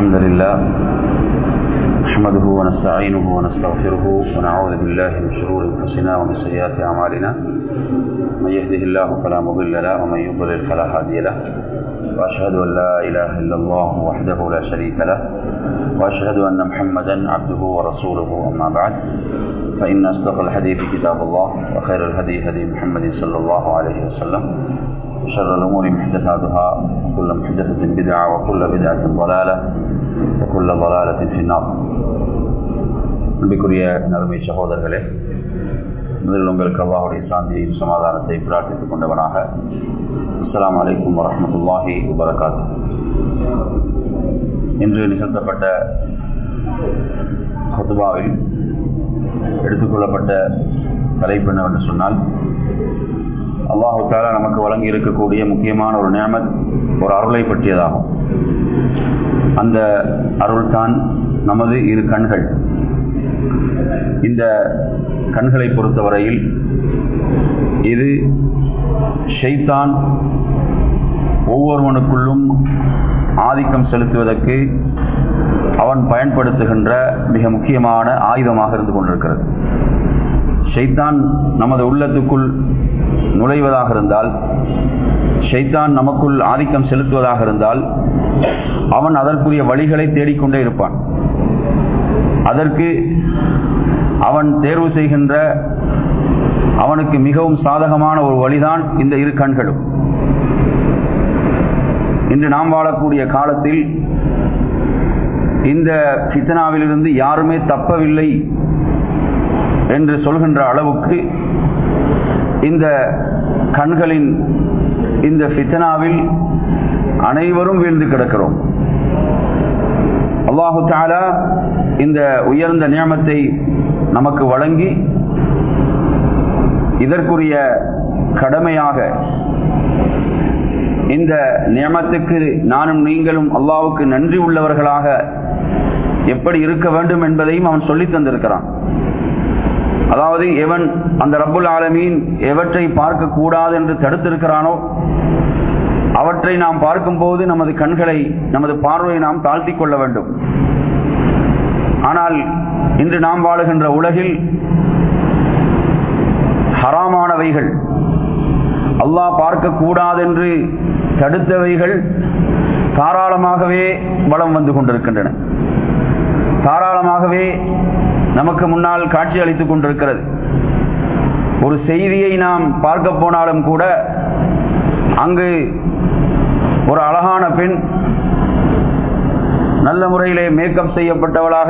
الحمد لله نحمده ونستعينه ونستغفره ونعوذ بالله من شرور انفسنا ومن سيئات اعمالنا من يهده الله فلا مضل له ومن يضلل فلا هادي له واشهد ان لا اله الا الله وحده لا شريك له واشهد ان محمدا عبده ورسوله اما بعد فان اصدق الحديث كتاب الله وخير الهدي هدي محمد صلى الله عليه وسلم شر الأمور محدثاتها وكل محدثة بدعة وكل بدعة ضلالة وكل ضلالة في النار அன்பிற்குரிய நறுமை சகோதரர்களே முதலில் உங்களுக்கு அல்லாஹுடைய சாந்தியையும் சமாதானத்தை பிரார்த்தித்துக் கொண்டவனாக அஸ்லாம் வலைக்கம் வரமத்துல்லாஹி வபரகாத் இன்று நிகழ்த்தப்பட்ட ஹத்துபாவில் எடுத்துக்கொள்ளப்பட்ட தலைப்பு என்னவென்று சொன்னால் அல்லாஹு தாலா நமக்கு வழங்கி இருக்கக்கூடிய முக்கியமான ஒரு நியமத் ஒரு அருளை பற்றியதாகும் அந்த அருள் தான் நமது இரு கண்கள் இந்த கண்களை பொறுத்தவரையில் இது ஷெய்தான் ஒவ்வொருவனுக்குள்ளும் ஆதிக்கம் செலுத்துவதற்கு அவன் பயன்படுத்துகின்ற மிக முக்கியமான ஆயுதமாக இருந்து கொண்டிருக்கிறது ஷைத்தான் நமது உள்ளத்துக்குள் நுழைவதாக இருந்தால் ஷைத்தான் நமக்குள் ஆதிக்கம் செலுத்துவதாக இருந்தால் அவன் அதற்குரிய வழிகளை தேடிக்கொண்டே இருப்பான் அதற்கு அவன் தேர்வு செய்கின்ற அவனுக்கு மிகவும் சாதகமான ஒரு வழிதான் இந்த இரு கண்களும் இன்று நாம் வாழக்கூடிய காலத்தில் இந்த சித்தனாவிலிருந்து யாருமே தப்பவில்லை என்று சொல்கின்ற அளவுக்கு இந்த கண்களின் இந்த ஃபித்தனாவில் அனைவரும் வீழ்ந்து கிடக்கிறோம் அல்லாஹு தாலா இந்த உயர்ந்த நியமத்தை நமக்கு வழங்கி இதற்குரிய கடமையாக இந்த நியமத்துக்கு நானும் நீங்களும் அல்லாவுக்கு நன்றி உள்ளவர்களாக எப்படி இருக்க வேண்டும் என்பதையும் அவன் சொல்லி தந்திருக்கிறான் அதாவது எவன் அந்த ரப்புல் ஆலமீன் எவற்றை பார்க்க கூடாது என்று தடுத்திருக்கிறானோ அவற்றை நாம் பார்க்கும்போது நமது கண்களை நமது பார்வையை நாம் தாழ்த்தி கொள்ள வேண்டும் ஆனால் இன்று நாம் வாழுகின்ற உலகில் ஹராமானவைகள் அல்லாஹ் பார்க்க கூடாதென்று தடுத்தவைகள் தாராளமாகவே வளம் வந்து கொண்டிருக்கின்றன தாராளமாகவே நமக்கு முன்னால் காட்சி அளித்துக் கொண்டிருக்கிறது ஒரு செய்தியை நாம் பார்க்க போனாலும் கூட அங்கு ஒரு அழகான பெண் நல்ல முறையிலே மேக்கப் செய்யப்பட்டவளாக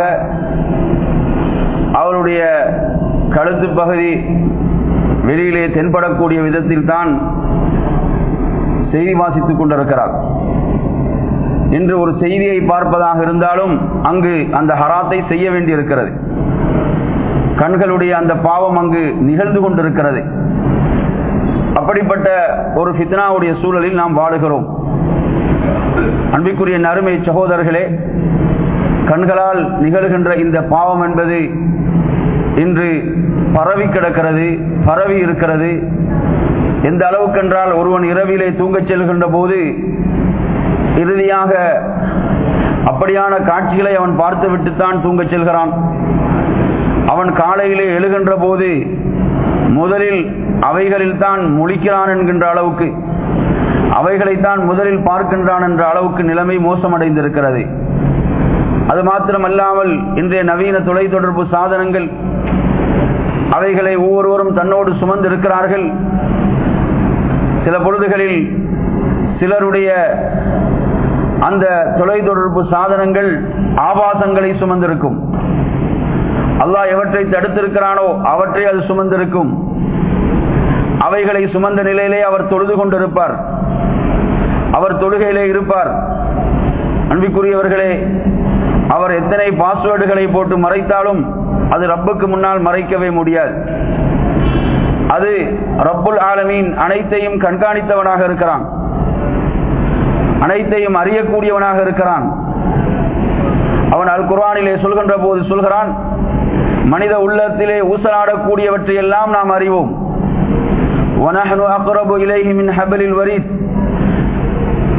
அவளுடைய கழுத்து பகுதி வெளியிலே தென்படக்கூடிய விதத்தில் தான் செய்தி வாசித்துக் கொண்டிருக்கிறார் என்று ஒரு செய்தியை பார்ப்பதாக இருந்தாலும் அங்கு அந்த ஹராத்தை செய்ய வேண்டியிருக்கிறது கண்களுடைய அந்த பாவம் அங்கு நிகழ்ந்து கொண்டிருக்கிறது அப்படிப்பட்ட ஒரு ஃபித்னாவுடைய சூழலில் நாம் வாழுகிறோம் அன்பிற்குரிய நறுமை சகோதரர்களே கண்களால் நிகழ்கின்ற இந்த பாவம் என்பது இன்று பரவி கிடக்கிறது பரவி இருக்கிறது எந்த அளவுக்கென்றால் ஒருவன் இரவிலே தூங்கச் செல்கின்ற போது இறுதியாக அப்படியான காட்சிகளை அவன் பார்த்து விட்டுத்தான் தூங்கச் செல்கிறான் அவன் காலையிலே எழுகின்ற போது முதலில் அவைகளில் தான் முழிக்கிறான் என்கின்ற அளவுக்கு அவைகளைத்தான் முதலில் பார்க்கின்றான் என்ற அளவுக்கு நிலைமை மோசமடைந்திருக்கிறது அது மாத்திரமல்லாமல் இன்றைய நவீன தொலைத்தொடர்பு சாதனங்கள் அவைகளை ஒவ்வொருவரும் தன்னோடு சுமந்திருக்கிறார்கள் சில பொழுதுகளில் சிலருடைய அந்த தொலைத்தொடர்பு சாதனங்கள் ஆபாசங்களை சுமந்திருக்கும் அல்லாஹ் எவற்றை தடுத்திருக்கிறானோ அவற்றை அது சுமந்திருக்கும் அவைகளை சுமந்த நிலையிலே அவர் தொழுது கொண்டிருப்பார் அவர் தொழுகையிலே இருப்பார் அன்பிற்குரியவர்களே அவர் எத்தனை பாஸ்வேர்டுகளை போட்டு மறைத்தாலும் அது ரப்புக்கு முன்னால் மறைக்கவே முடியாது அது ரப்புல் ஆலமீன் அனைத்தையும் கண்காணித்தவனாக இருக்கிறான் அனைத்தையும் அறியக்கூடியவனாக இருக்கிறான் அவன் அல் குர்ஆனிலே சொல்கின்ற போது சொல்கிறான் மனித உள்ளத்திலே ஊசலாடக்கூடியவற்றை எல்லாம் நாம் அறிவோம் وَنَحْنُ أَقْرَبُ إِلَيْهِ مِنْ حَبْلِ الْوَرِيدِ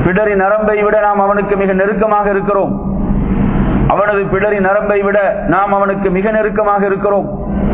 பிடரி நரம்பை விட நாம் அவனுக்கு மிக நெருக்கமாக இருக்கிறோம் அவனது பிடரி நரம்பை விட நாம் அவனுக்கு மிக நெருக்கமாக இருக்கிறோம்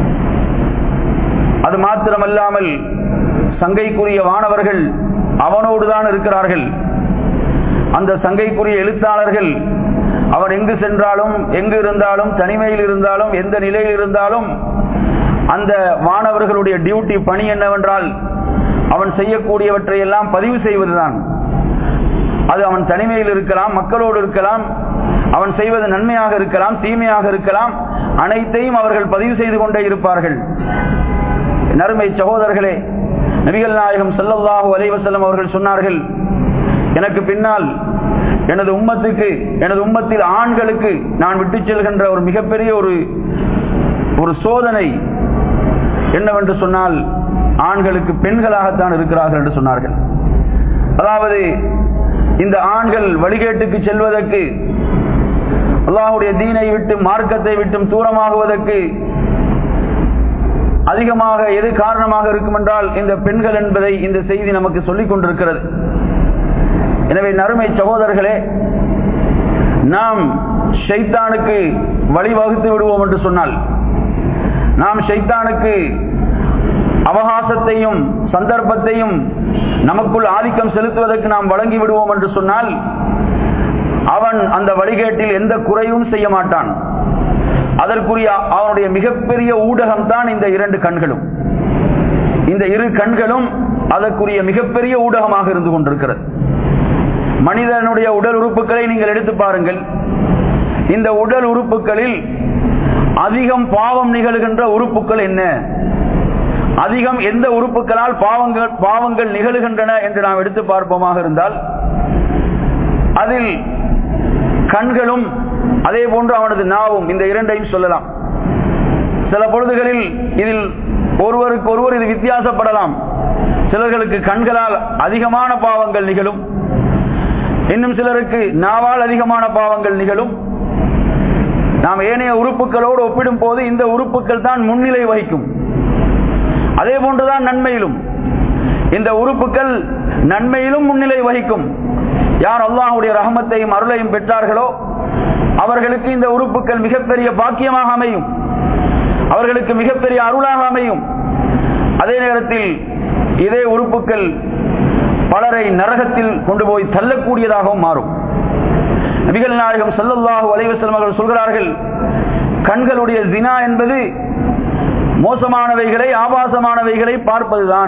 அது மாத்திரமல்லாமல் சங்கைக்குரிய வானவர்கள் அவனோடு தான் இருக்கிறார்கள் அந்த சங்கைக்குரிய எழுத்தாளர்கள் அவன் எங்கு சென்றாலும் எங்கு இருந்தாலும் தனிமையில் இருந்தாலும் எந்த நிலையில் இருந்தாலும் அந்த மாணவர்களுடைய டியூட்டி பணி என்னவென்றால் அவன் செய்யக்கூடியவற்றை எல்லாம் பதிவு செய்வதுதான் அது அவன் தனிமையில் இருக்கலாம் மக்களோடு இருக்கலாம் அவன் செய்வது நன்மையாக இருக்கலாம் தீமையாக இருக்கலாம் அனைத்தையும் அவர்கள் பதிவு செய்து கொண்டே இருப்பார்கள் நறுமை சகோதரர்களே நபிகள் நாயகம் செல்லல்லாஹு அலைவசல்லம் அவர்கள் சொன்னார்கள் எனக்கு பின்னால் எனது உம்மத்துக்கு எனது உம்மத்தில் ஆண்களுக்கு நான் விட்டு செல்கின்ற ஒரு மிகப்பெரிய ஒரு ஒரு சோதனை என்னவென்று சொன்னால் ஆண்களுக்கு பெண்களாகத்தான் இருக்கிறார்கள் என்று சொன்னார்கள் அதாவது இந்த ஆண்கள் வழிகேட்டுக்கு செல்வதற்கு அல்லாஹுடைய தீனை விட்டு மார்க்கத்தை விட்டும் தூரமாகுவதற்கு அதிகமாக எது காரணமாக இருக்கும் என்றால் இந்த பெண்கள் என்பதை இந்த செய்தி நமக்கு சொல்லிக் கொண்டிருக்கிறது எனவே நறுமை சகோதரர்களே நாம் ஷைத்தானுக்கு வழிவகுத்து விடுவோம் என்று சொன்னால் நாம் ஷைத்தானுக்கு அவகாசத்தையும் சந்தர்ப்பத்தையும் நமக்குள் ஆதிக்கம் செலுத்துவதற்கு நாம் வழங்கி விடுவோம் என்று சொன்னால் அவன் அந்த வழிகேட்டில் எந்த குறையும் செய்ய மாட்டான் அதற்குரிய அவனுடைய மிகப்பெரிய ஊடகம் தான் இந்த இரண்டு கண்களும் இந்த இரு கண்களும் அதற்குரிய மிகப்பெரிய ஊடகமாக இருந்து கொண்டிருக்கிறது மனிதனுடைய உடல் உறுப்புகளை நீங்கள் எடுத்து பாருங்கள் இந்த உடல் உறுப்புகளில் அதிகம் பாவம் நிகழ்கின்ற உறுப்புகள் என்ன அதிகம் எந்த உறுப்புகளால் பாவங்கள் பாவங்கள் நிகழ்கின்றன என்று நாம் எடுத்து பார்ப்போமாக இருந்தால் அதில் கண்களும் அதே போன்று அவனது நாவும் இந்த இரண்டையும் சொல்லலாம் சில பொழுதுகளில் இதில் ஒருவருக்கு ஒருவர் இது வித்தியாசப்படலாம் சிலர்களுக்கு கண்களால் அதிகமான பாவங்கள் நிகழும் இன்னும் சிலருக்கு நாவால் அதிகமான பாவங்கள் நிகழும் நாம் ஏனைய உறுப்புகளோடு ஒப்பிடும் போது இந்த உறுப்புகள் தான் முன்னிலை வகிக்கும் அதே போன்றுதான் நன்மையிலும் இந்த உறுப்புகள் நன்மையிலும் முன்னிலை வகிக்கும் யார் அல்லாஹுடைய ரஹமத்தையும் அருளையும் பெற்றார்களோ அவர்களுக்கு இந்த உறுப்புகள் மிகப்பெரிய பாக்கியமாக அமையும் அவர்களுக்கு மிகப்பெரிய அருளாக அமையும் அதே நேரத்தில் இதே உறுப்புகள் பலரை நரகத்தில் கொண்டு போய் தள்ளக்கூடியதாகவும் மாறும் நபிகள் நாயகம் சல்லல்லாஹு அலைவசல்லம் அவர்கள் சொல்கிறார்கள் கண்களுடைய ஜினா என்பது மோசமானவைகளை ஆபாசமானவைகளை பார்ப்பதுதான்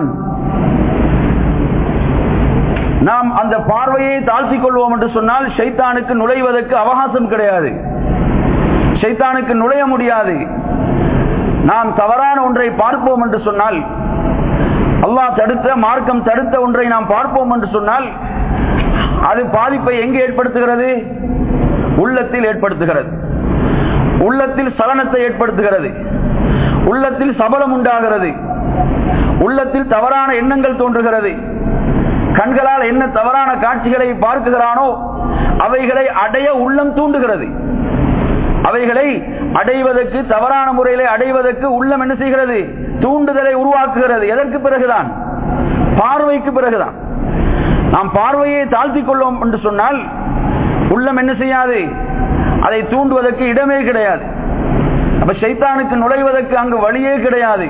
நாம் அந்த பார்வையை தாழ்த்திக் கொள்வோம் என்று சொன்னால் ஷைத்தானுக்கு நுழைவதற்கு அவகாசம் கிடையாது ஷைத்தானுக்கு நுழைய முடியாது நாம் தவறான ஒன்றை பார்ப்போம் என்று சொன்னால் அல்லாஹ் தடுத்த மார்க்கம் தடுத்த ஒன்றை நாம் பார்ப்போம் என்று சொன்னால் அது பாதிப்பை எங்கே ஏற்படுத்துகிறது உள்ளத்தில் ஏற்படுத்துகிறது உள்ளத்தில் சலனத்தை ஏற்படுத்துகிறது உள்ளத்தில் சபலம் உண்டாகிறது உள்ளத்தில் தவறான எண்ணங்கள் தோன்றுகிறது கண்களால் என்ன தவறான காட்சிகளை பார்க்குகிறானோ அவைகளை அடைய உள்ளம் தூண்டுகிறது அவைகளை அடைவதற்கு தவறான முறையிலே அடைவதற்கு உள்ளம் என்ன செய்கிறது தூண்டுதலை உருவாக்குகிறது எதற்கு பிறகுதான் பார்வைக்கு பிறகுதான் நாம் பார்வையை தாழ்த்திக் கொள்வோம் என்று சொன்னால் உள்ளம் என்ன செய்யாது அதை தூண்டுவதற்கு இடமே கிடையாது அப்ப சைத்தானுக்கு நுழைவதற்கு அங்கு வழியே கிடையாது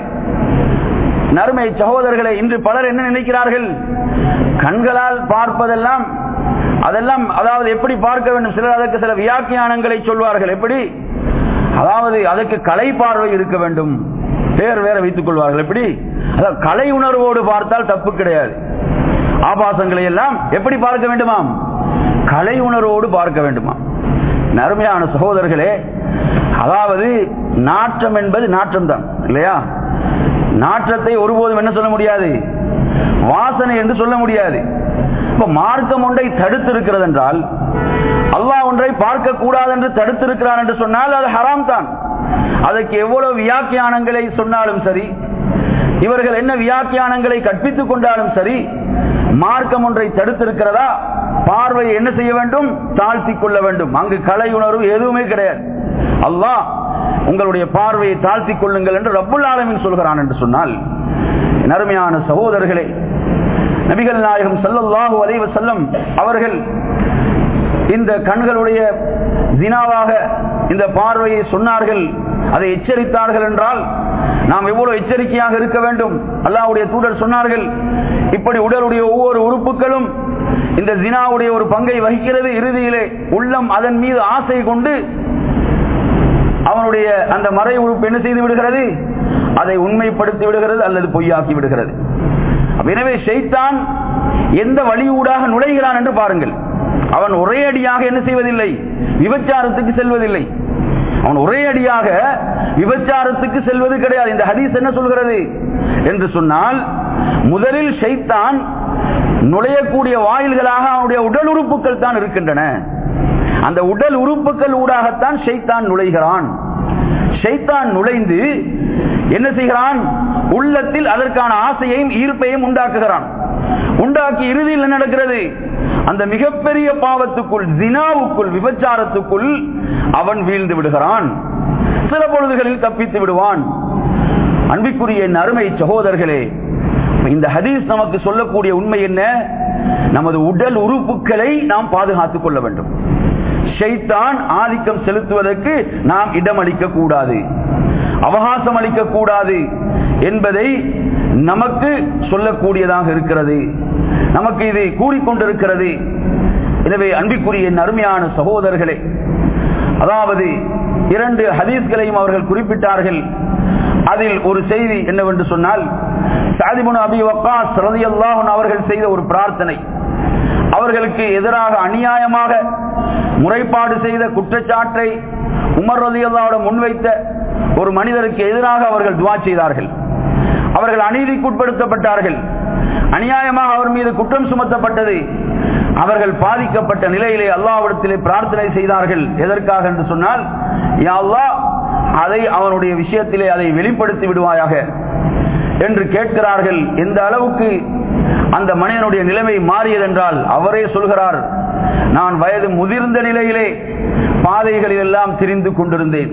நறுமை சகோதரர்களை இன்று பலர் என்ன நினைக்கிறார்கள் கண்களால் பார்ப்பதெல்லாம் அதெல்லாம் அதாவது எப்படி பார்க்க வேண்டும் சிலர் அதற்கு சில வியாக்கியானங்களை சொல்வார்கள் எப்படி அதாவது அதற்கு கலை பார்வை இருக்க வேண்டும் பேர் வேற வைத்துக் கொள்வார்கள் எப்படி அதாவது கலை உணர்வோடு பார்த்தால் தப்பு கிடையாது ஆபாசங்களை எல்லாம் எப்படி பார்க்க வேண்டுமாம் கலை உணர்வோடு பார்க்க வேண்டுமாம் நறுமையான சகோதரர்களே அதாவது நாற்றம் என்பது நாற்றம் தான் இல்லையா நாற்றத்தை ஒருபோதும் என்ன சொல்ல முடியாது வாசனை என்று சொல்ல முடியாது இப்ப மார்க்கம் ஒன்றை தடுத்து இருக்கிறது என்றால் அல்லாஹ் ஒன்றை பார்க்க கூடாது என்று தடுத்திருக்கிறான் என்று சொன்னால் அது ஹராம் தான் அதற்கு எவ்வளவு வியாக்கியானங்களை சொன்னாலும் சரி இவர்கள் என்ன வியாக்கியானங்களை கற்பித்துக் கொண்டாலும் சரி மார்க்கம் ஒன்றை தடுத்திருக்கிறதா பார்வையை என்ன செய்ய வேண்டும் தாழ்த்தி கொள்ள வேண்டும் அங்கு கலை உணர்வு எதுவுமே கிடையாது அல்லாஹ் உங்களுடைய பார்வையை தாழ்த்தி கொள்ளுங்கள் என்று ரப்புல் ஆலமின் சொல்கிறான் என்று சொன்னால் நறுமையான சகோதரர்களே நபிகள் நாயகம் ஸல்லல்லாஹு அலைஹி வஸல்லம் அவர்கள் இந்த கண்களுடைய தினாவாக இந்த பார்வையை சொன்னார்கள் அதை எச்சரித்தார்கள் என்றால் நாம் எவ்வளவு எச்சரிக்கையாக இருக்க வேண்டும் அல்லாஹ்வுடைய தூதர் சொன்னார்கள் இப்படி உடலுடைய ஒவ்வொரு உறுப்புகளும் இந்த ஜினாவுடைய ஒரு பங்கை வகிக்கிறது இறுதியிலே உள்ளம் அதன் மீது ஆசை கொண்டு அவனுடைய அந்த மறை உறுப்பு என்ன செய்து விடுகிறது அதை உண்மைப்படுத்தி விடுகிறது அல்லது பொய்யாக்கி விடுகிறது அப்ப எனவே ஷைத்தான் எந்த வழியூடாக நுழைகிறான் என்று பாருங்கள் அவன் ஒரே அடியாக என்ன செய்வதில்லை விபச்சாரத்துக்கு செல்வதில்லை அவன் ஒரே அடியாக விபச்சாரத்துக்கு செல்வது கிடையாது இந்த ஹதீஸ் என்ன சொல்கிறது என்று சொன்னால் முதலில் ஷைத்தான் நுழையக்கூடிய வாயில்களாக அவனுடைய உடல் உறுப்புகள் தான் இருக்கின்றன அந்த உடல் உறுப்புகள் ஊடாகத்தான் ஷைத்தான் நுழைகிறான் ஷைத்தான் நுழைந்து என்ன செய்கிறான் உள்ளத்தில் அதற்கான ஆசையையும் ஈர்ப்பையும் உண்டாக்குகிறான் உண்டாக்கி இறுதியில் என்ன நடக்கிறது அந்த மிகப்பெரிய பாவத்துக்குள் ஜினாவுக்குள் விபச்சாரத்துக்குள் அவன் வீழ்ந்து விடுகிறான் சில பொழுதுகளில் தப்பித்து விடுவான் அன்பிற்குரிய என் அருமை சகோதரர்களே இந்த ஹதீஸ் நமக்கு சொல்லக்கூடிய உண்மை என்ன நமது உடல் உறுப்புகளை நாம் பாதுகாத்துக் கொள்ள வேண்டும் ஷைத்தான் ஆதிக்கம் செலுத்துவதற்கு நாம் இடம் அளிக்க கூடாது அவகாசம் அளிக்க கூடாது என்பதை நமக்கு சொல்லக்கூடியதாக இருக்கிறது நமக்கு இது கூறிக்கொண்டிருக்கிறது எனவே அன்பிற்குரிய என் அருமையான சகோதரர்களே அதாவது இரண்டு ஹதீஸ்களையும் அவர்கள் குறிப்பிட்டார்கள் அதில் ஒரு செய்தி என்னவென்று சொன்னால் சாதிபுன் அபி வக்காஸ் ரலியல்லாஹு அன்ஹு அவர்கள் செய்த ஒரு பிரார்த்தனை அவர்களுக்கு எதிராக அநியாயமாக முறைப்பாடு செய்த குற்றச்சாட்டை உமர் ரலியல்லாஹு முன்வைத்த ஒரு மனிதருக்கு எதிராக அவர்கள் துவா செய்தார்கள் அவர்கள் அநீதிக்குட்படுத்தப்பட்டார்கள் அநியாயமாக அவர் மீது குற்றம் சுமத்தப்பட்டது அவர்கள் பாதிக்கப்பட்ட நிலையிலே அல்லாவிடத்திலே பிரார்த்தனை செய்தார்கள் எதற்காக என்று சொன்னால் யா அல்லாஹ் அதை அவனுடைய விஷயத்திலே அதை வெளிப்படுத்தி விடுவாயாக என்று கேட்கிறார்கள் எந்த அளவுக்கு அந்த மனிதனுடைய நிலைமை மாறியதென்றால் அவரே சொல்கிறார் நான் வயது முதிர்ந்த நிலையிலே பாதைகளில் எல்லாம் திரிந்து கொண்டிருந்தேன்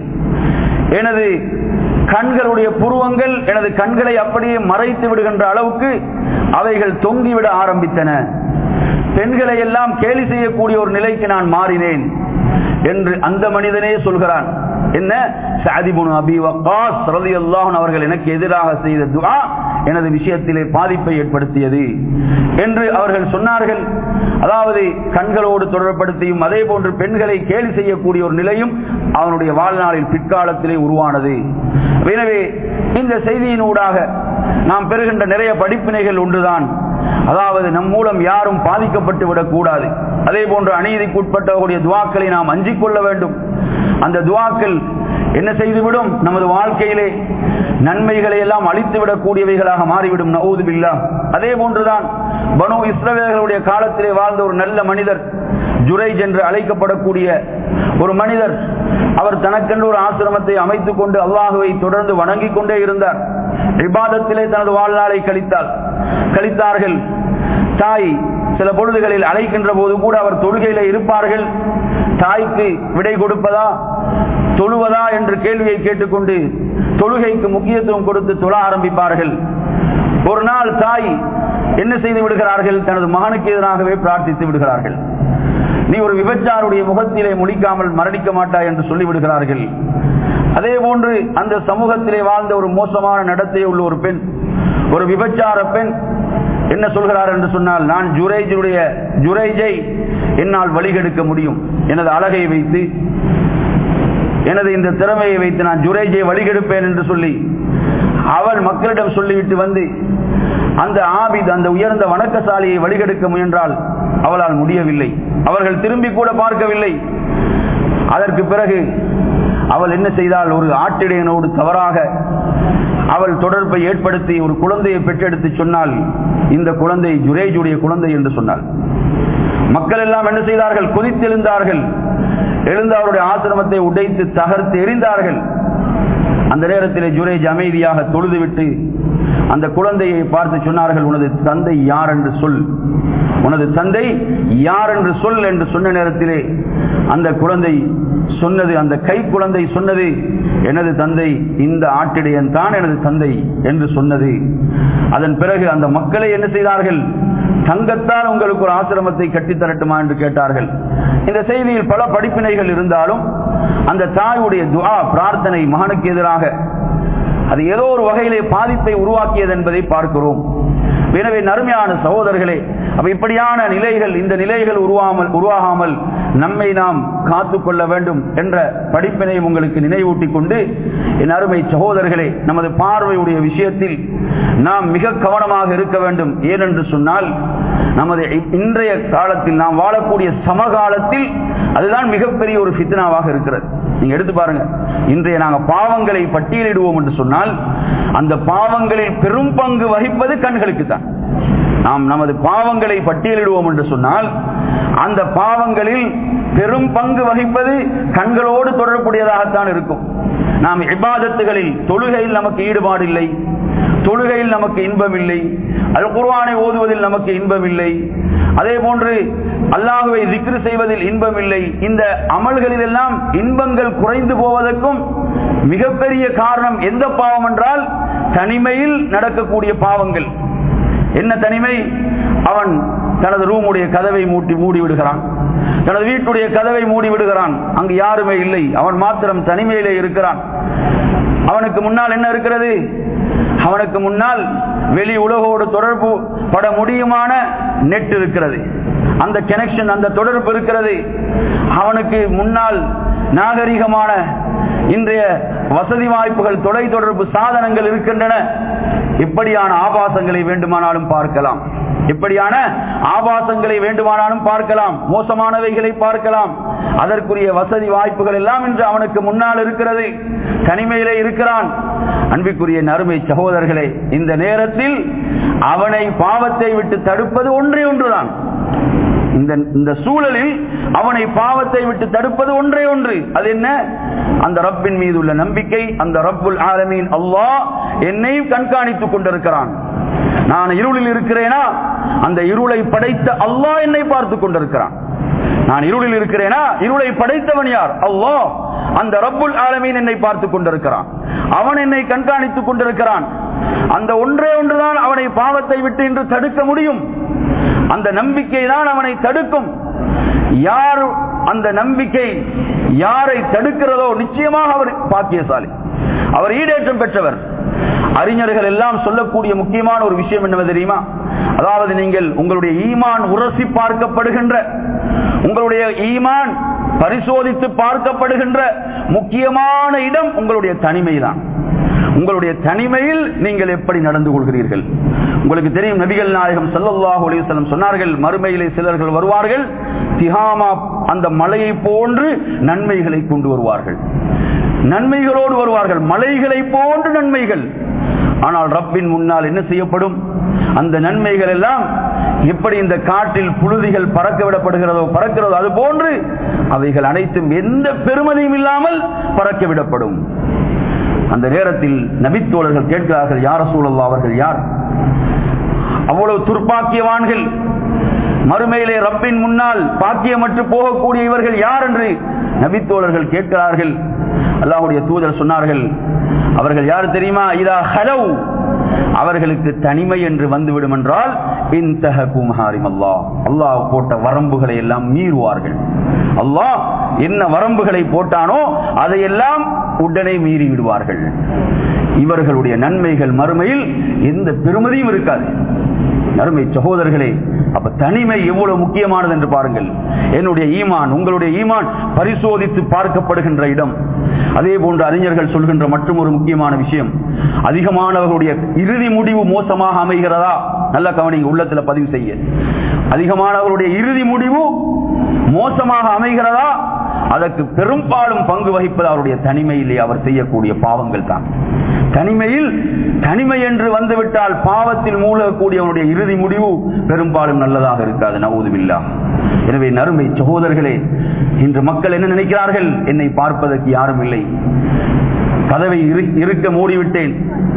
எனது கண்களுடைய புருவங்கள் எனது கண்களை அப்படியே மறைத்து விடுகின்ற அளவுக்கு அவைகள் தொங்கிவிட ஆரம்பித்தன பெண்களை எல்லாம் கேலி செய்யக்கூடிய ஒரு நிலைக்கு நான் மாறினேன் என்று அந்த மனிதனே சொல்கிறான் என்ன சாதிபுன் அபி வக்காஸ் ரலியல்லாஹு அவர்கள் எனக்கு எதிராக செய்த துஆ எனது விஷயத்திலே பாதிப்பை ஏற்படுத்தியது என்று அவர்கள் சொன்னார்கள் அதாவது கண்களோடு தொடர்படுத்தியும் அதே போன்று பெண்களை கேலி செய்யக்கூடிய ஒரு நிலையும் அவனுடைய வாழ்நாளில் பிற்காலத்திலே உருவானது எனவே இந்த செய்தியினூடாக நாம் பெறுகின்ற நிறைய படிப்பினைகள் ஒன்றுதான் அதாவது நம் மூலம் யாரும் பாதிக்கப்பட்டு விடக்கூடாது அதே போன்று அநீதிக்குட்பட்டவர்களுடைய துவாக்களை நாம் அஞ்சிக் கொள்ள வேண்டும் அந்த துவாக்கள் என்ன செய்துவிடும் நமது வாழ்க்கையிலே நன்மைகளை எல்லாம் அழித்து விடக்கூடியவைகளாக மாறிவிடும் நவூது பில்லா அதே போன்றுதான் பனு இஸ்ரவேலர்களுடைய காலத்திலே வாழ்ந்த ஒரு நல்ல மனிதர் ஜுரைஜ் என்று அழைக்கப்படக்கூடிய ஒரு மனிதர் அவர் தனக்கென்று ஒரு ஆசிரமத்தை அமைத்துக் கொண்டு அல்லாஹுவை தொடர்ந்து வணங்கிக் கொண்டே இருந்தார் விவாதத்திலே தனது வாழ்நாளை கழித்தார் கழித்தார்கள் தாய் சில பொழுதுகளில் அழைக்கின்ற போது கூட அவர் தொழுகையில இருப்பார்கள் தாய்க்கு விடை கொடுப்பதா தொழுவதா என்று கேள்வியை கேட்டுக்கொண்டு தொழுகைக்கு முக்கியத்துவம் கொடுத்து தொழ ஆரம்பிப்பார்கள் ஒரு நாள் தாய் என்ன செய்து விடுகிறார்கள் தனது மகனுக்கு எதிராகவே பிரார்த்தித்து விடுகிறார்கள் நீ ஒரு விபச்சாருடைய முகத்திலே முடிக்காமல் மரணிக்க மாட்டாய் என்று சொல்லிவிடுகிறார்கள் அதே போன்று அந்த சமூகத்திலே வாழ்ந்த ஒரு மோசமான நடத்தை உள்ள ஒரு பெண் ஒரு விபச்சார பெண் என்ன சொல்கிறார் என்று சொன்னால் நான் ஜுரேஜுடைய ஜுரேஜை என்னால் வழிகெடுக்க முடியும் எனது அழகை வைத்து எனது இந்த திறமையை வைத்து நான் ஜுரேஜை வழிகெடுப்பேன் என்று சொல்லி அவள் மக்களிடம் சொல்லிவிட்டு வந்து அந்த ஆபித் அந்த உயர்ந்த வணக்கசாலியை வழிகெடுக்க முயன்றால் அவளால் முடியவில்லை அவர்கள் திரும்பி கூட பார்க்கவில்லை அதற்கு பிறகு அவள் என்ன செய்தால் ஒரு ஆட்டிடையனோடு தவறாக அவள் தொடர்பை ஏற்படுத்தி ஒரு குழந்தையை பெற்றெடுத்து சொன்னால் இந்த குழந்தை ஜுரேஜுடைய குழந்தை என்று சொன்னாள் மக்கள் எல்லாம் என்ன செய்தார்கள் கொதித்தெழுந்தார்கள் எழுந்து அவருடைய ஆசிரமத்தை உடைத்து தகர்த்து எரிந்தார்கள் அந்த நேரத்தில் ஜுரேஜ் அமைதியாக தொழுதுவிட்டு அந்த குழந்தையை பார்த்து சொன்னார்கள் உனது தந்தை யார் என்று சொல் உனது தந்தை யார் என்று சொல் என்று சொன்ன நேரத்திலே அந்த குழந்தை சொன்னது அந்த கை குழந்தை சொன்னது எனது தந்தை இந்த ஆட்டிடையன் தான் எனது தந்தை என்று சொன்னது அதன் பிறகு அந்த மக்களை என்ன செய்தார்கள் தங்கத்தால் உங்களுக்கு ஒரு ஆசிரமத்தை கட்டித்தரட்டுமா என்று கேட்டார்கள் இந்த செய்தியில் பல படிப்பினைகள் இருந்தாலும் அந்த தாயுடைய துஆ பிரார்த்தனை மகனுக்கு எதிராக அது ஏதோ ஒரு வகையிலே பாதிப்பை உருவாக்கியது என்பதை பார்க்கிறோம் எனவே நறுமையான சகோதரர்களே அப்ப இப்படியான நிலைகள் இந்த நிலைகள் உருவாமல் உருவாகாமல் நம்மை நாம் காத்து கொள்ள வேண்டும் என்ற படிப்பினை உங்களுக்கு நினைவூட்டிக் கொண்டு என் அருமை சகோதரர்களே நமது பார்வையுடைய விஷயத்தில் நாம் மிக கவனமாக இருக்க வேண்டும் ஏனென்று சொன்னால் நமது இன்றைய காலத்தில் நாம் வாழக்கூடிய சமகாலத்தில் அதுதான் மிகப்பெரிய ஒரு ஃபித்னாவாக இருக்கிறது நீங்க எடுத்து பாருங்க இன்றைய நாங்க பாவங்களை பட்டியலிடுவோம் என்று சொன்னால் அந்த பாவங்களில் பெரும் பங்கு வகிப்பது கண்களுக்கு தான் நாம் நமது பாவங்களை பட்டியலிடுவோம் என்று சொன்னால் அந்த பாவங்களில் பெரும் பங்கு வகிப்பது கண்களோடு தொடர்புடையதாகத்தான் இருக்கும் நாம் இபாதத்துகளில் தொழுகையில் நமக்கு ஈடுபாடு இல்லை தொழுகையில் நமக்கு இன்பம் இல்லை அல் குர்ஆனை ஓதுவதில் நமக்கு இன்பம் இல்லை அதே போன்று அல்லாஹுவை திக்ரு செய்வதில் இன்பம் இல்லை இந்த அமல்களில் எல்லாம் இன்பங்கள் குறைந்து போவதற்கும் மிகப்பெரிய காரணம் எந்த பாவம் என்றால் தனிமையில் நடக்கக்கூடிய பாவங்கள் என்ன தனிமை அவன் தனது ரூமுடைய கதவை மூட்டி மூடி விடுகிறான் தனது வீட்டுடைய கதவை மூடி விடுகிறான் அங்கு யாருமே இல்லை அவன் மாத்திரம் தனிமையிலே இருக்கிறான் அவனுக்கு முன்னால் என்ன இருக்கிறது அவனுக்கு முன்னால் வெளி உலகோடு தொடர்பு பட முடியுமான நெட் இருக்கிறது அந்த கனெக்ஷன் அந்த தொடர்பு இருக்கிறது அவனுக்கு முன்னால் நாகரிகமான இன்றைய வசதி வாய்ப்புகள் தொலை தொடர்பு சாதனங்கள் இருக்கின்றன இப்படியான ஆபாசங்களை வேண்டுமானாலும் பார்க்கலாம் இப்படியான ஆபாசங்களை வேண்டுமானாலும் பார்க்கலாம் மோசமானவைகளை பார்க்கலாம் அதற்குரிய வசதி வாய்ப்புகள் எல்லாம் இன்று அவனுக்கு முன்னால் இருக்கிறது தனிமையிலே இருக்கிறான் அன்பிற்குரிய நறுமை சகோதரர்களே இந்த நேரத்தில் அவனை பாவத்தை விட்டு தடுப்பது ஒன்றே ஒன்றுதான் இந்த இந்த சூழலில் அவனை பாவத்தை விட்டு தடுப்பது ஒன்றே ஒன்று அது என்ன அந்த ரப்பின் மீது உள்ள நம்பிக்கை அந்த ரப்புல் ஆலமீன் அல்லாஹ் என்னையும் கண்காணித்துக் கொண்டிருக்கிறான் நான் இருளில் இருக்கிறேனா அந்த இருளை படைத்த அல்லாஹ் என்னை பார்த்து கொண்டிருக்கிறான் நான் இருளில் இருக்கிறேனா இருளை படைத்தவன் யார் அல்லாஹ் அந்த ரப்புல் ஆலமீன் என்னை பார்த்து கொண்டிருக்கிறான் அவன் என்னை கண்காணித்துக் கொண்டிருக்கிறான் அந்த ஒன்றே ஒன்றுதான் அவனை பாவத்தை விட்டு இன்று தடுக்க முடியும் அந்த நம்பிக்கை தான் அவனை தடுக்கும் யார் அந்த நம்பிக்கை யாரை தடுக்கிறதோ நிச்சயமாக அவர் பாக்கியசாலி அவர் ஈடேற்றம் பெற்றவர் அறிஞர்கள் எல்லாம் சொல்லக்கூடிய முக்கியமான ஒரு விஷயம் என்ன தெரியுமா அதாவது நீங்கள் உங்களுடைய ஈமான் உரசி பார்க்கப்படுகின்ற உங்களுடைய ஈமான் பரிசோதித்து பார்க்கப்படுகின்ற முக்கியமான இடம் உங்களுடைய தனிமை தான் உங்களுடைய தனிமையில் நீங்கள் எப்படி நடந்து கொள்கிறீர்கள் உங்களுக்கு தெரியும் நபிகள் நாயகம் சல்லல்லாஹு அலைஹி வஸல்லம் சொன்னார்கள் மறுமையிலே சிலர்கள் வருவார்கள் திஹாமா அந்த மலையை போன்று நன்மைகளை கொண்டு வருவார்கள் நன்மைகளோடு வருவார்கள் மலைகளை போன்று நன்மைகள் ஆனால் ரப்பின் முன்னால் என்ன செய்யப்படும் அந்த நன்மைகள் எல்லாம் எப்படி இந்த காட்டில் புழுதிகள் பறக்க விடப்படுகிறதோ பறக்கிறதோ அது போன்று அவைகள் அனைத்தும் எந்த பெருமதியும் இல்லாமல் பறக்க விடப்படும் அந்த நேரத்தில் நபித்தோழர்கள் கேட்கிறார்கள் யார சூழல்லா அவர்கள் யார் அவ்வளவு துர்ப்பாக்கியவான்கள் மறுமையிலே ரப்பின் முன்னால் பாக்கியமற்று போகக்கூடிய இவர்கள் யார் என்று நபித்தோழர்கள் கேட்கிறார்கள் அல்லாஹுடைய தூதர் சொன்னார்கள் அவர்கள் யார் தெரியுமா இதா ஹலவ் அவர்களுக்கு தனிமை என்று வந்துவிடும் என்றால் அல்லாஹ் போட்ட வரம்புகளை எல்லாம் மீறுவார்கள் அல்லாஹ் என்ன வரம்புகளை போட்டானோ அதையெல்லாம் உடனே மீறி விடுவார்கள் இவர்களுடைய நன்மைகள் மறுமையில் எந்த பெருமதியும் இருக்காது நறுமை சகோதரர்களே அப்ப தனிமை எவ்வளவு முக்கியமானது என்று பாருங்கள் என்னுடைய ஈமான் உங்களுடைய ஈமான் பரிசோதித்து பார்க்கப்படுகின்ற இடம் அதே போன்று அறிஞர்கள் சொல்கின்ற மற்றும் ஒரு முக்கியமான விஷயம் அதிகமானவர்களுடைய இறுதி முடிவு மோசமாக அமைகிறதா நல்ல கவனிங்க உள்ளத்துல பதிவு செய்ய அதிகமானவர்களுடைய இறுதி முடிவு மோசமாக அமைகிறதா அதற்கு பெரும்பாலும் பங்கு வகிப்பது அவருடைய தனிமையிலே அவர் செய்யக்கூடிய பாவங்கள் தான் தனிமையில் தனிமை என்று வந்துவிட்டால் பாவத்தில் மூழ்கக்கூடியவனுடைய இறுதி முடிவு பெரும்பாலும் நல்லதாக இருக்காது நவூதுவில்லா எனவே நறுமை சகோதரர்களே இன்று மக்கள் என்ன நினைக்கிறார்கள் என்னை பார்ப்பதற்கு யாரும் இல்லை கதவை இருக்க மூடிவிட்டேன்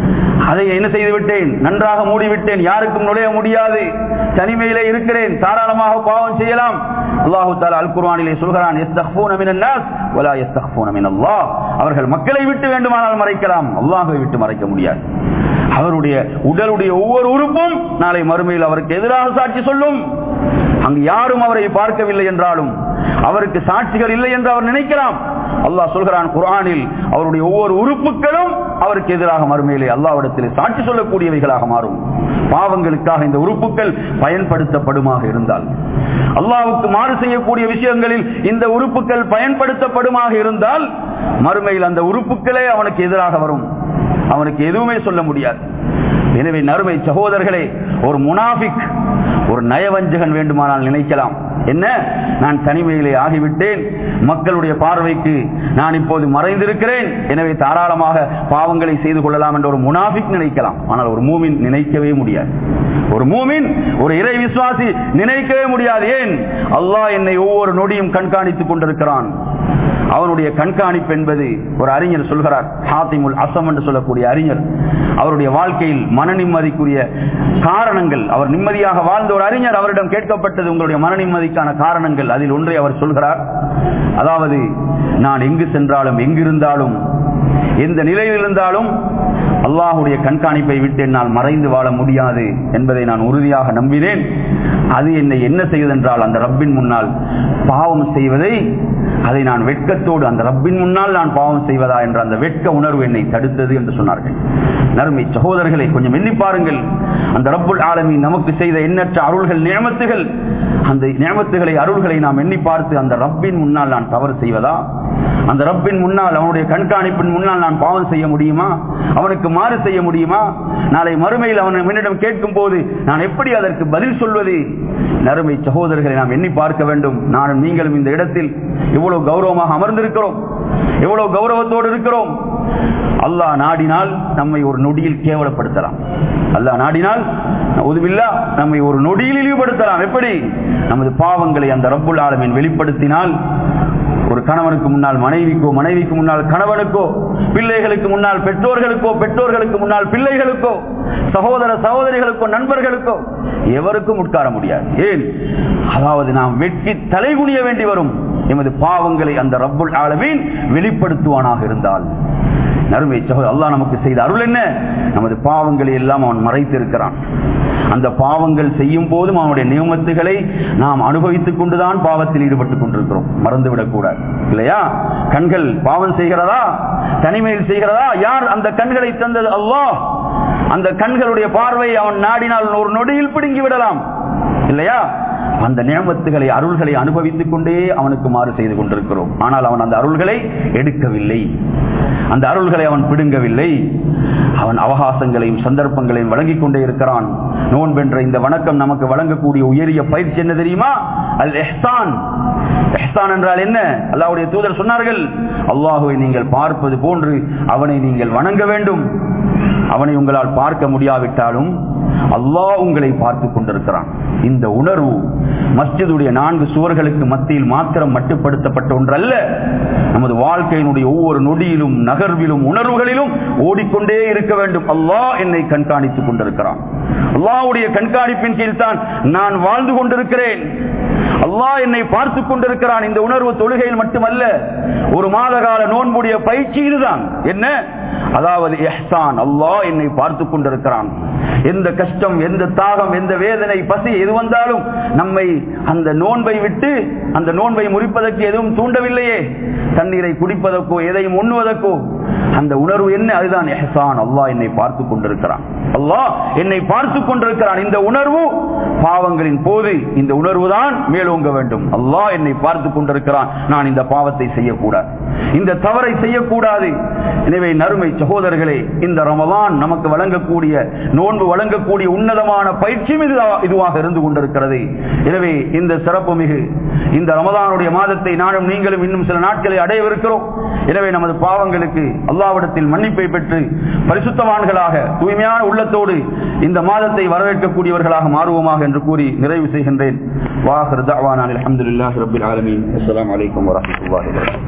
அதை என்ன செய்து விட்டேன் நன்றாக மூடிவிட்டேன் யாருக்கும் நுழைய முடியாது தனிமையிலே இருக்கிறேன் தாராளமாக பாவம் செய்யலாம் அல்லாஹு தாலா அல் குர்ஆனிலே சொல்கிறான் யஸ்தக்ஃபூன மினன் நாஸ் வலா யஸ்தக்ஃபூன மினல்லாஹ் அவர்கள் மக்களை விட்டு வேண்டுமானால் மறைக்கலாம் அல்லாஹ்வை விட்டு மறைக்க முடியாது அவருடைய உடலுடைய ஒவ்வொரு உறுப்பும் நாளை மறுமையில் அவருக்கு எதிராக சாட்சி சொல்லும் அங்கு யாரும் அவரை பார்க்கவில்லை என்றாலும் அவருக்கு சாட்சிகள் இல்லை என்று அவர் நினைக்கலாம் அல்லாஹ் சொல்கிறான் குர்ஆனில் அவருடைய ஒவ்வொரு உறுப்புகளும் அவருக்கு எதிராக மறுமையிலே அல்லாவிடத்திலே சாட்சி சொல்லக்கூடியவைகளாக மாறும் பாவங்களுக்காக இந்த உறுப்புகள் பயன்படுத்தப்படுமாக இருந்தால் அல்லாவுக்கு மாறு செய்யக்கூடிய விஷயங்களில் இந்த உறுப்புகள் பயன்படுத்தப்படுமாக இருந்தால் மறுமையில் அந்த உறுப்புகளே அவனுக்கு எதிராக வரும் அவனுக்கு எதுவுமே சொல்ல முடியாது எனவே நறுமை சகோதரர்களே ஒரு முனாபிக் ஒரு நயவஞ்சகன் வேண்டுமானால் நினைக்கலாம் என்ன நான் தனிமையிலே ஆகிவிட்டேன் மக்களுடைய பார்வைக்கு நான் இப்போது மறைந்திருக்கிறேன் எனவே தாராளமாக பாவங்களை செய்து கொள்ளலாம் என்ற ஒரு முனாபிக் நினைக்கலாம் ஆனால் ஒரு மூமின் நினைக்கவே முடியாது ஒரு மூமின் ஒரு இறை விசுவாசி நினைக்கவே முடியாது ஏன் அல்லாஹ் என்னை ஒவ்வொரு நொடியும் கண்காணித்துக் கொண்டிருக்கிறான் அவனுடைய கண்காணிப்பு என்பது ஒரு அறிஞர் சொல்கிறார் ஹாத்திமுல் அசம் என்று சொல்லக்கூடிய அறிஞர் அவருடைய வாழ்க்கையில் மன நிம்மதிக்குரிய காரணங்கள் அவர் நிம்மதியாக வாழ்ந்த ஒரு அறிஞர் அவரிடம் கேட்கப்பட்டது உங்களுடைய மன நிம்மதிக்கான காரணங்கள் அதில் ஒன்றை அவர் சொல்கிறார் அதாவது நான் எங்கு சென்றாலும் எங்கிருந்தாலும் எந்த நிலையில் இருந்தாலும் அல்லாஹுடைய கண்காணிப்பை விட்டு என்னால் மறைந்து வாழ முடியாது என்பதை நான் உறுதியாக நம்பினேன் அது என்னை என்ன செய்வதென்றால் அந்த ரப்பின் முன்னால் பாவம் செய்வதை அதை நான் வெட்கத்தோடு அந்த ரப்பின் முன்னால் நான் பாவம் செய்வதா என்ற அந்த வெட்க உணர்வு என்னை தடுத்தது என்று சொன்னார்கள் நறுமை சகோதரர்களை கொஞ்சம் எண்ணி பாருங்கள் அந்த ரப்புல் ஆலமி நமக்கு செய்த எண்ணற்ற அருள்கள் நியமத்துகள் அந்த நியமத்துகளை அருள்களை நாம் எண்ணி பார்த்து அந்த ரப்பின் முன்னால் நான் தவறு செய்வதா அந்த ரப்பின் முன்னால் அவனுடைய கண்காணிப்பின் முன்னால் நான் பாவம் செய்ய முடியுமா அவனுக்கு மாறு செய்ய முடியுமா நாளை மறுமையில் அவன் என்னிடம் கேட்கும் போது நான் எப்படி அதற்கு பதில் சொல்வது நறுமை சகோதரர்களை நாம் எண்ணி பார்க்க வேண்டும் நானும் நீங்களும் இந்த இடத்தில் எவ்வளவு கௌரவமாக அமர்ந்திருக்கிறோம் எவ்வளவு கௌரவத்தோடு இருக்கிறோம் அல்லாஹ் நாடினால் நம்மை ஒரு நொடியில் கேவலப்படுத்தலாம் அல்லாஹ் நாடினால் உதவில்லா நம்மை ஒரு நொடியில் இழிவுபடுத்தலாம் எப்படி நமது பாவங்களை அந்த ரப்புல் ஆலமின் வெளிப்படுத்தினால் ஒரு கணவனுக்கு முன்னால் மனைவிக்கோ மனைவிக்கு முன்னால் கணவனுக்கோ பிள்ளைகளுக்கு முன்னால் பெற்றோர்களுக்கோ பெற்றோர்களுக்கு முன்னால் பிள்ளைகளுக்கோ சகோதர சகோதரிகளுக்கோ நண்பர்களுக்கோ எவருக்கும் உட்கார முடியாது ஏன் அதாவது நாம் வெட்கி தலைகுனிய வேண்டி வரும் எமது பாவங்களை அந்த ரப்புல் ஆலமீன் வெளிப்படுத்துவானாக இருந்தால் நறுமை சகோதரர் அல்லாஹ் நமக்கு செய்த அருள் என்ன நமது பாவங்களை எல்லாம் அவன் மறைத்திருக்கிறான் அந்த பாவங்கள் செய்யும் போதும் அவனுடைய நியமத்துகளை நாம் அனுபவித்துக் கொண்டுதான் பாவத்தில் ஈடுபட்டுக் கொண்டிருக்கிறோம் மறந்துவிடக் கூடாது இல்லையா கண்கள் பாவம் செய்கிறதா தனிமையில் செய்கிறதா யார் அந்த கண்களை தந்தது அல்லாஹ் அந்த கண்களுடைய பார்வை அவன் நாடினால் ஒரு நொடியில் பிடுங்கி விடலாம் இல்லையா அந்த நியமத்துகளை அருள்களை அனுபவித்துக் கொண்டே அவனுக்கு மாறு செய்து கொண்டிருக்கிறோம் ஆனால் அவன் அந்த அருள்களை எடுக்கவில்லை அந்த அருள்களை அவன் பிடுங்கவில்லை அவன் அவகாசங்களையும் சந்தர்ப்பங்களையும் வழங்கிக் கொண்டே இருக்கிறான் நோன்பென்ற இந்த வணக்கம் நமக்கு வழங்கக்கூடிய உயரிய பயிற்சி என்ன தெரியுமா அல் எஹ்சான் எஹ்சான் என்றால் என்ன அல்லாவுடைய தூதர் சொன்னார்கள் அல்லாஹுவை நீங்கள் பார்ப்பது போன்று அவனை நீங்கள் வணங்க வேண்டும் அவனை உங்களால் பார்க்க முடியாவிட்டாலும் அல்லாஹ் உங்களை பார்த்து கொண்டிருக்கிறான் இந்த உணர்வு மஸ்ஜிதுடைய நான்கு சுவர்களுக்கு மத்தியில் மாத்திரம் மட்டுப்படுத்தப்பட்ட ஒன்றல்ல நமது வாழ்க்கையினுடைய ஒவ்வொரு நொடியிலும் நகர்விலும் உணர்வுகளிலும் ஓடிக்கொண்டே இருக்க வேண்டும் அல்லாஹ் என்னை கண்காணித்துக் கொண்டிருக்கிறான் அல்லாஹ்வுடைய கண்காணிப்பின் கீழ் தான் நான் வாழ்ந்து கொண்டிருக்கிறேன் அல்லாஹ் என்னை பார்த்து கொண்டிருக்கிறான் இந்த உணர்வு தொழுகையில் மட்டுமல்ல ஒரு மாத கால நோன்புடைய பயிற்சி இதுதான் என்ன அதாவது எஹ்சான் அல்லாஹ் என்னை பார்த்து கொண்டிருக்கிறான் எந்த கஷ்டம் எந்த தாகம் எந்த வேதனை பசி எது வந்தாலும் நம்மை அந்த நோன்பை விட்டு அந்த நோன்பை முறிப்பதற்கு எதுவும் தூண்டவில்லையே தண்ணீரை குடிப்பதற்கோ எதையும் உண்ணுவதற்கோ அந்த உணர்வு என்ன அதுதான் எஹ்சான் அல்லாஹ் என்னை பார்த்து கொண்டிருக்கிறான் அல்லாஹ் என்னை பார்த்து கொண்டிருக்கிறான் இந்த உணர்வு பாவங்களின் போது இந்த உணர்வு தான் மேலோங்க வேண்டும் அல்லாஹ் என்னை பார்த்து கொண்டிருக்கிறான் நான் இந்த பாவத்தை செய்யக்கூடாது இந்த தவறை செய்யக்கூடாது எனவே நறுமை சகோதரர்களே இந்த ரமதான் நமக்கு வழங்கக்கூடிய நோன்பு வழங்கக்கூடிய உன்னதமான பயிற்சியும் இதுவா- இதுவாக இருந்து கொண்டிருக்கிறது எனவே இந்த சிறப்பு மிகு இந்த ரமதானுடைய மாதத்தை நானும் நீங்களும் இன்னும் சில நாட்களை அடையவிருக்கிறோம் எனவே நமது பாவங்களுக்கு அல்லாவிடத்தில் மன்னிப்பை பெற்று பரிசுத்தவான்களாக தூய்மையான உள்ளத்தோடு இந்த மாதத்தை வரவேற்கக்கூடியவர்களாக மாறுவோமாக என்று கூறி நிறைவு செய்கின்றேன் வாஹர் தவானான் அலமதுல்லாஹி ரபில் ஆலமீன் அஸ்ஸலாமு அலைக்கும் வரஹ்மத்துல்லாஹி வபரகாத்துஹு